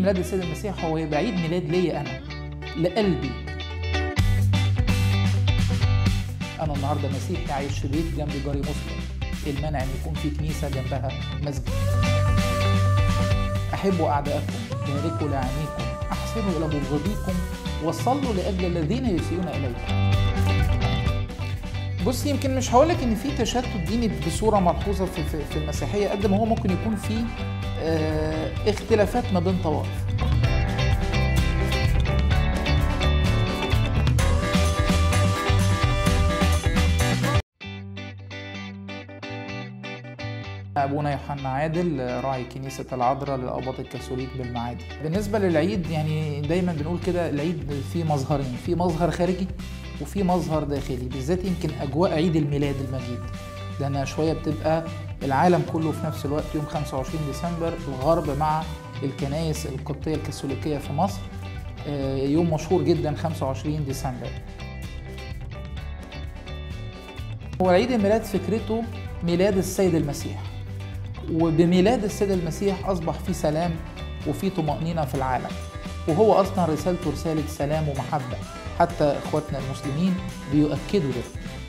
ميلاد السيد المسيح هو يبقى عيد ميلاد ليا انا لقلبي انا النهارده مسيحي عايش في بيت جنبي جاري مسلم إيه المانع ان يكون في كنيسه جنبها مسجد احبوا اعداءكم باركوا لاعينيكم احسنوا الى مبغضيكم وصلوا لاجل الذين يسيئون اليكم بص يمكن مش هقول لك ان في تشتت ديني بصوره ملحوظه في, في, في المسيحيه قد ما هو ممكن يكون في آه اختلافات ما بين طوائف أبونا يوحنا عادل راعي كنيسة العذراء للأقباط الكاثوليك بالمعادي بالنسبة للعيد يعني دايما بنقول كده العيد فيه مظهرين في مظهر خارجي وفي مظهر داخلي بالذات يمكن أجواء عيد الميلاد المجيد لأنها شوية بتبقى العالم كله في نفس الوقت يوم 25 ديسمبر الغرب مع الكنائس القبطية الكاثوليكية في مصر يوم مشهور جدا 25 ديسمبر هو عيد الميلاد فكرته ميلاد السيد المسيح وبميلاد السيد المسيح أصبح في سلام وفي طمأنينة في العالم وهو أصلا رسالته رسالة سلام ومحبة حتى إخواتنا المسلمين بيؤكدوا ده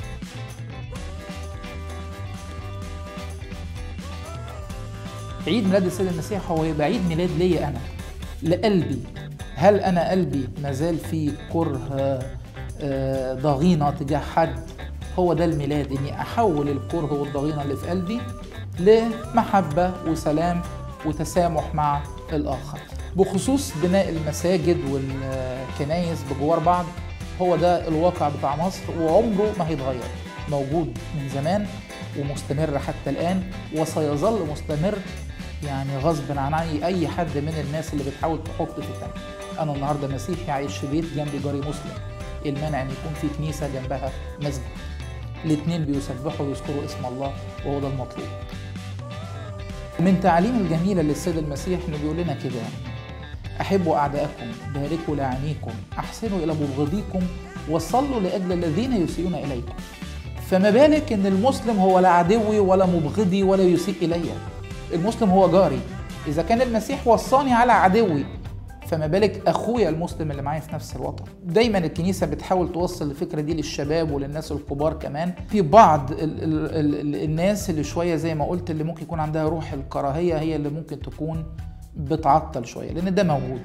عيد ميلاد السيد المسيح هو يبقى عيد ميلاد ليا أنا لقلبي هل أنا قلبي مازال فيه كره ضغينة تجاه حد هو ده الميلاد اني احول الكره والضغينه اللي في قلبي لمحبه وسلام وتسامح مع الاخر بخصوص بناء المساجد والكنايس بجوار بعض هو ده الواقع بتاع مصر وعمره ما هيتغير موجود من زمان ومستمر حتى الان وسيظل مستمر يعني غصب عن اي حد من الناس اللي بتحاول تحط في التاني انا النهارده مسيحي عايش في بيت جنبي جاري مسلم المانع ان يكون في كنيسه جنبها مسجد الاثنين بيسبحوا ويذكروا اسم الله وهو ده المطلوب من تعاليم الجميلة للسيد المسيح انه بيقول لنا كده احبوا اعداءكم باركوا لاعينيكم احسنوا الى مبغضيكم وصلوا لاجل الذين يسيئون اليكم فما بالك ان المسلم هو لا عدوي ولا مبغضي ولا يسيء الي المسلم هو جاري اذا كان المسيح وصاني على عدوي فما بالك اخويا المسلم اللي معايا في نفس الوطن دايما الكنيسه بتحاول توصل الفكره دي للشباب وللناس الكبار كمان في بعض ال ال ال الناس اللي شويه زي ما قلت اللي ممكن يكون عندها روح الكراهيه هي اللي ممكن تكون بتعطل شويه لان ده موجود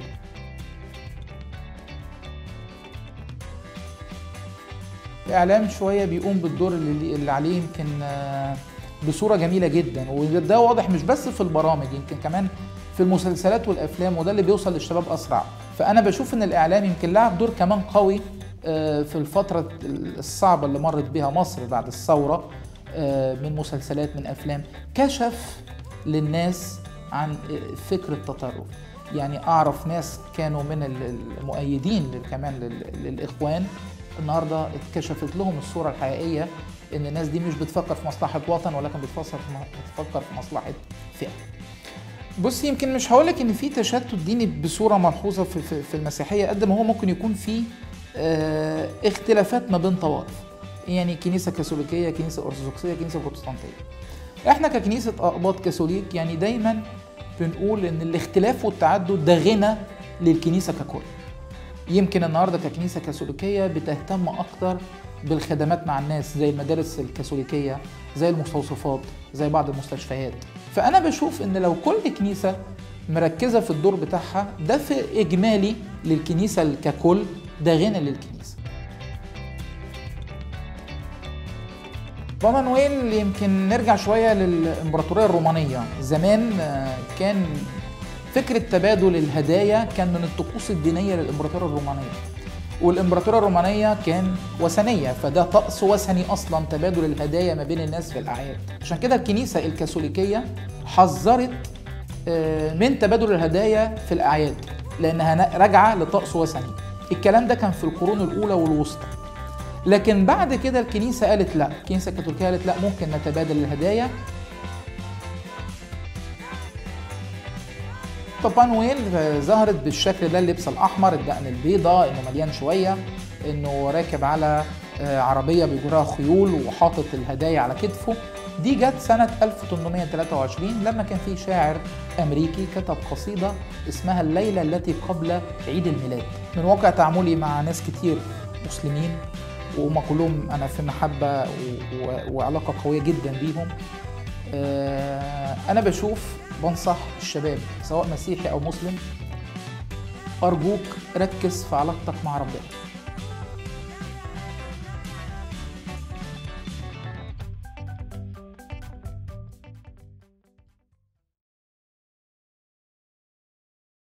الاعلام شويه بيقوم بالدور اللي, اللي عليه يمكن بصوره جميله جدا وده واضح مش بس في البرامج يمكن كمان في المسلسلات والافلام وده اللي بيوصل للشباب اسرع فانا بشوف ان الاعلام يمكن لعب دور كمان قوي في الفتره الصعبه اللي مرت بها مصر بعد الثوره من مسلسلات من افلام كشف للناس عن فكر التطرف يعني اعرف ناس كانوا من المؤيدين كمان للاخوان النهارده اتكشفت لهم الصوره الحقيقيه ان الناس دي مش بتفكر في مصلحه وطن ولكن بتفكر بتفكر في مصلحه فئه بص يمكن مش هقول لك ان في تشتت ديني بصوره ملحوظه في, في, في المسيحيه قد ما هو ممكن يكون في اه اختلافات ما بين طوائف يعني كنيسه كاثوليكيه كنيسه ارثوذكسيه كنيسه بروتستانتيه احنا ككنيسه اقباط كاثوليك يعني دايما بنقول ان الاختلاف والتعدد ده غنى للكنيسه ككل يمكن النهارده ككنيسه كاثوليكيه بتهتم اكتر بالخدمات مع الناس زي المدارس الكاثوليكيه زي المستوصفات زي بعض المستشفيات فانا بشوف ان لو كل كنيسه مركزه في الدور بتاعها ده في اجمالي للكنيسه ككل ده غنى للكنيسه بابا نويل يمكن نرجع شويه للامبراطوريه الرومانيه زمان كان فكره تبادل الهدايا كان من الطقوس الدينيه للامبراطوريه الرومانيه والامبراطوريه الرومانيه كان وثنيه فده طقس وثني اصلا تبادل الهدايا ما بين الناس في الاعياد عشان كده الكنيسه الكاثوليكيه حذرت من تبادل الهدايا في الاعياد لانها راجعه لطقس وثني الكلام ده كان في القرون الاولى والوسطى لكن بعد كده الكنيسه قالت لا الكنيسه الكاثوليكيه قالت لا ممكن نتبادل الهدايا بابا نويل ظهرت بالشكل ده اللبس الاحمر الدقن البيضاء انه مليان شويه انه راكب على عربيه بيجرها خيول وحاطط الهدايا على كتفه دي جت سنة 1823 لما كان في شاعر أمريكي كتب قصيدة اسمها الليلة التي قبل عيد الميلاد من واقع تعاملي مع ناس كتير مسلمين وهم كلهم أنا في محبة و... و... وعلاقة قوية جدا بيهم آه، أنا بشوف بنصح الشباب سواء مسيحي أو مسلم أرجوك ركز في علاقتك مع ربنا